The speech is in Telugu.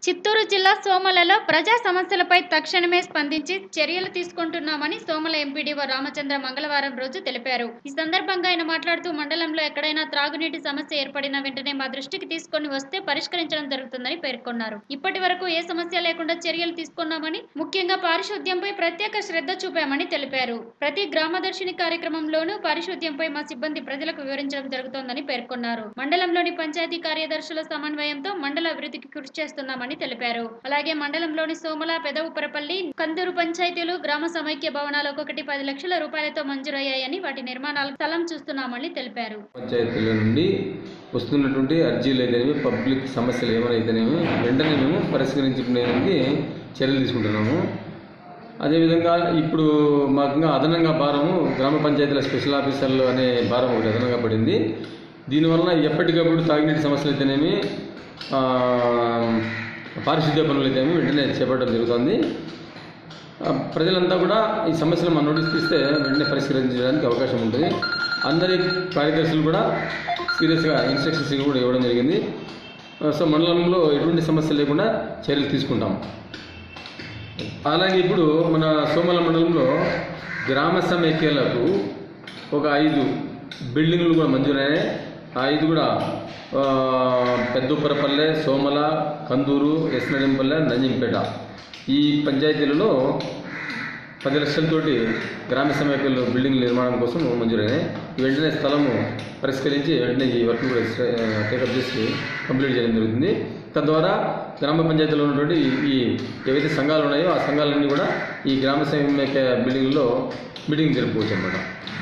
చిత్తూరు జిల్లా సోమలలో ప్రజా సమస్యలపై తక్షణమే స్పందించి చర్యలు తీసుకుంటున్నామని సోమల ఎంపీడీఓ రామచంద్ర మంగళవారం రోజు తెలిపారు ఈ సందర్భంగా ఆయన మాట్లాడుతూ మండలంలో ఎక్కడైనా త్రాగునీటి సమస్య ఏర్పడిన వెంటనే మా దృష్టికి తీసుకొని వస్తే పరిష్కరించడం జరుగుతుందని పేర్కొన్నారు ఇప్పటి వరకు ఏ సమస్య లేకుండా చర్యలు తీసుకున్నామని ముఖ్యంగా పారిశుద్ధ్యంపై ప్రత్యేక శ్రద్ధ చూపామని తెలిపారు ప్రతి గ్రామదర్శిని కార్యక్రమంలోనూ పారిశుద్ధ్యంపై మా సిబ్బంది ప్రజలకు వివరించడం జరుగుతోందని పేర్కొన్నారు మండలంలోని పంచాయతీ కార్యదర్శుల సమన్వయంతో మండల అభివృద్ధికి కృషి చేస్తున్నామని తెలిపారు అలాగే మండలంలోని సోమల పెదవుపరపల్లి కందూరు పంచాయతీలు గ్రామ సమైక్య భవనాలు ఒక్కొక్కటి పది లక్షల రూపాయలతో మంజూరయ్యాయని వాటి నిర్మాణాలకు స్థలం చూస్తున్నామని తెలిపారు పంచాయతీల నుండి వస్తున్నటువంటి అర్జీలు అయితేనేమి పబ్లిక్ సమస్యలు ఏమైనా అయితేనేమి వెంటనే మేము పరిష్కరించుకునేందుకు చర్యలు తీసుకుంటున్నాము అదేవిధంగా ఇప్పుడు మాకు ఇంకా అదనంగా భారము గ్రామ పంచాయతీల స్పెషల్ ఆఫీసర్లు అనే భారం ఒకటి అదనంగా పడింది దీనివల్ల ఎప్పటికప్పుడు తాగినీటి సమస్యలు అయితేనేమి ఆ, పారిశుద్ధ్య పనులు అయితేనేమి వెంటనే చేపట్టడం జరుగుతుంది ఆ, ప్రజలంతా కూడా ఈ సమస్యలు మన నోటీస్ తీస్తే వెంటనే పరిష్కరించడానికి అవకాశం ఉంటుంది అందరి కార్యదర్శులు కూడా సీరియస్గా ఇన్స్ట్రక్షన్స్ కూడా ఇవ్వడం జరిగింది ఆ, సో మండలంలో ఎటువంటి సమస్య లేకుండా చర్యలు తీసుకుంటాం అలాగే ఇప్పుడు మన సోమల మండలంలో గ్రామ సమైక్యలకు ఒక ఐదు బిల్డింగ్లు కూడా మంజూరైనాయి ఆ ఐదు కూడా ఆ, పెద్దపరపల్లె సోమల కందూరు ఎస్నడింపల్లె నంజంపేట ఈ పంచాయతీలలో పది లక్షలతోటి గ్రామ సమైక్యలు బిల్డింగ్ నిర్మాణం కోసం మంజూరైనాయి వెంటనే స్థలము పరిష్కరించి వెంటనే ఈ వర్క్ కూడా టేకప్ చేసి కంప్లీట్ చేయడం జరుగుతుంది తద్వారా గ్రామ పంచాయతీలో ఉన్నటువంటి ఈ ఏవైతే సంఘాలు ఉన్నాయో ఆ సంఘాలన్నీ కూడా ఈ గ్రామ సమైక్య బిల్డింగ్లో మీటింగ్ జరుపుకోవచ్చు అన్నమాట